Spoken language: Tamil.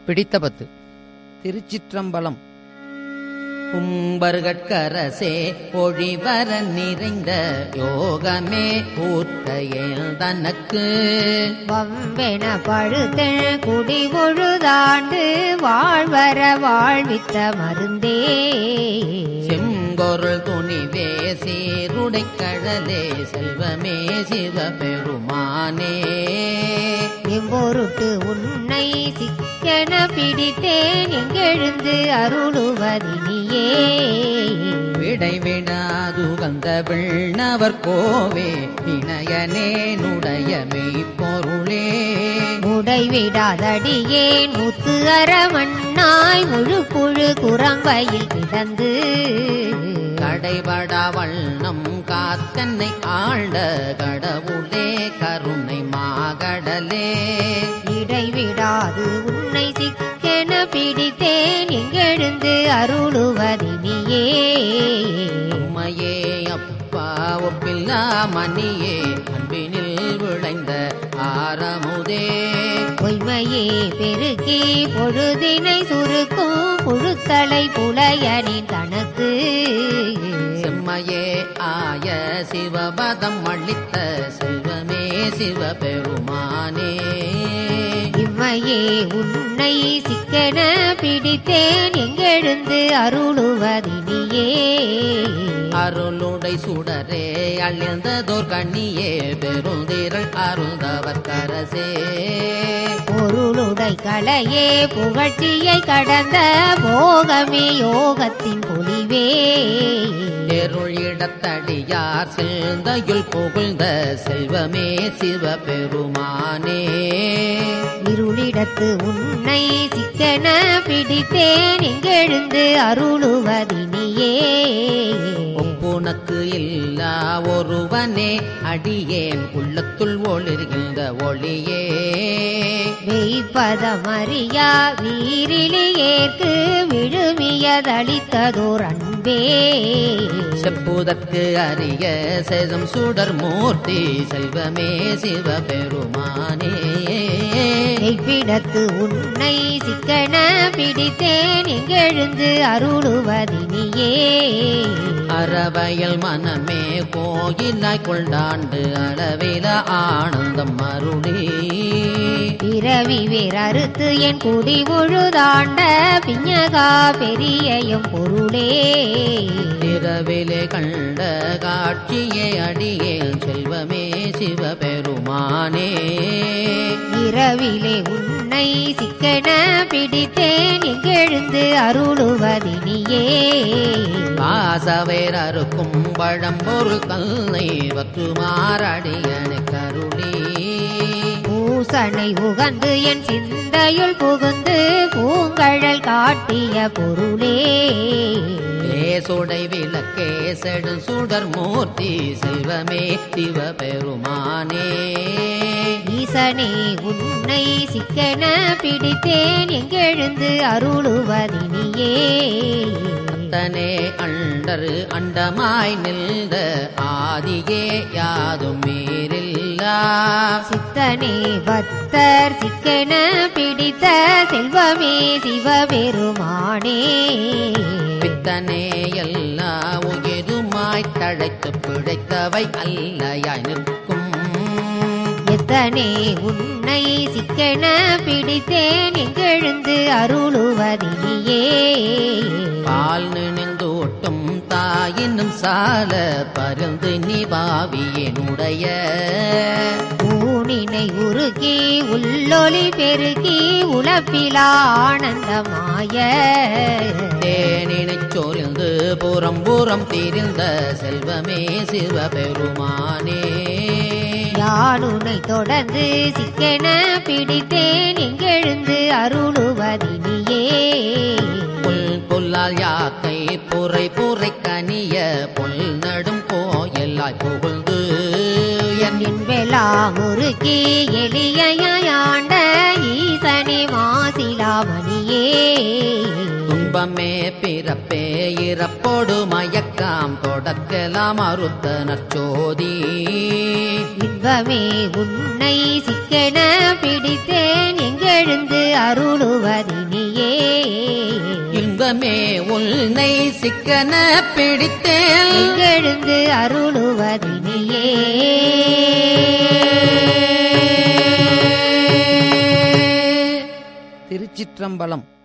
பிடித்த பத்து திருச்சிற்றம்பலம் கும்பர்கட்கரசே ஒழிவர நிறைந்த யோகமே ஊற்றையேல் தனக்கு வம்பென பழுத்தெழ குடி பொழுதாண்டு வாழ்வர வாழ்வித்த மருந்தே செம்பொருள் துணிவே சீருடை கடலே செல்வமே சிவபெருமானே எம்பொருட்டு உன்னை சிக்கன பிடித்தேன் எங்கெழுந்து அருளுவதினியே விடைவிடாதுகந்த விண்ணவர் கோவே இணையனே நுடைய மெய்ப்பொருளே உடைவிடாதடியேன் முத்து அரமண்ணாய் முழு புழு குரம்பையில் கிடந்து கடைபடா வண்ணம் காத்தன்னை ஆண்ட கடவுளே கருணை மாகடலே இடைவிடாது உன்னை சிக்கென பிடித்தேன் எங்கெழுந்து அருளுவதினியே உம்மையே அப்பா ஒப்பில்லா மணியே அன்பினில் விளைந்த ஆரமுதே பொய்மையே பெருக்கி பொழுதினை சுருக்கும் புழுத்தலை புலையனின் தனக்கு செம்மையே ஆய சிவபதம் அளித்த செல்வமே சிவபெருமானே இம்மையே உன்னை சிக்கன பிடித்தேன் எங்கெழுந்து அருளுவதினியே அருளுடை சுடரே அழிந்ததோர் கண்ணியே பெருந்திரள் அருந்தவர் கரசே பொருளுடை கலையே புகழ்ச்சியை கடந்த போகமே யோகத்தின் பொலிவே எருள் இடத்தடியார் செல்ந்தையுள் புகழ்ந்த செல்வமே சிவபெருமானே இருளிடத்து உன்னை சிக்கன பிடித்தேன் எங்கெழுந்து அருளுவதினியே ஒப்புனக்கு இல்லா ஒருவனே அடியேன் உள்ளத்துள் ஒளிர்கின்ற ஒளியே மெய்ப்பதமறியா வீரிலியேற்கு விழுமியதளித்ததோர் அன்பே செப்புதற்கு அரிய சேதம் சுடர் மூர்த்தி செல்வமே சிவபெருமானே மெய்ப்பிடத்து உன்னை சிக்கன பிடித்தேன் எங்கெழுந்து அருளுவதினியே அறவயல் மனமே கோயிலாய் கொண்டாண்டு அளவில ஆனந்தம் அருளே பிறவி வேறறுத்து என் குடி முழுதாண்ட பிஞகா பெரியயும் பொருளே இரவிலே கண்ட காட்சியே அடியேல் செல்வமே சிவபெருமானே இரவிலே உன்னை சிக்கன பிடித்தேன் எங்கெழுந்து அருளுவதினியே வாசவேர் அறுக்கும் பழம்பொருள் தன்னை வற்றுமாறடியனை கருளே பூசனை உகந்து என் சிந்தையுள் புகுந்து பூங்கழல் காட்டிய பொருளே சுடை விளக்கே செடு சுடர் மூர்த்தி செல்வமே சிவபெருமானே ஈசனே உன்னை சிக்கன பிடித்தேன் எங்கெழுந்து அருளுவதினியே அத்தனே அண்டரு அண்டமாய் நின்ற ஆதியே யாதும் மீறில்லா சித்தனே பக்தர் சிக்கன பிடித்த செல்வமே சிவபெருமானே பித்தனே எல்லா உயிருமாய் தழைத்து பிழைத்தவை அல்லையாய் நிற்கும் எத்தனே உன்னை சிக்கன பிடித்தேன் எங்கெழுந்து அருளுவதினியே பால் நினைந்தோட்டும் தாயினும் சால பருந்து நிபாவியனுடைய ஊனினை உருக்கி உள்ளொளி பெருக்கி உழப்பிலா ஆனந்தமாய தேனினைச் சொரிந்து புறம் புறம் திரிந்த செல்வமே சிவபெருமானே யானுனை தொடர்ந்து சிக்கன பிடித்தேன் எங்கெழுந்து அருளுவதினியே புல் புல்லால் யாக்கை புரை புரை கனிய புல் நடும் கோயலாய் புகழ்ந்து என் என்பெலா முறுக்கி எளியாண்ட ஈசனே மாசிலாமணியே துன்பமே பிறப்பே இறப்போடு மயக்காம் தொடக்கலாம் அறுத்த நற்சோதி இன்பமே உன்னை சிக்கென பிடித்தேன் எங்கெழுந்து அருளுவதினியே சிவமே உன்னை சிக்கன பிடித்தேன் எங்கெழுந்து அருளுவதினியே திருச்சிற்றம்பலம்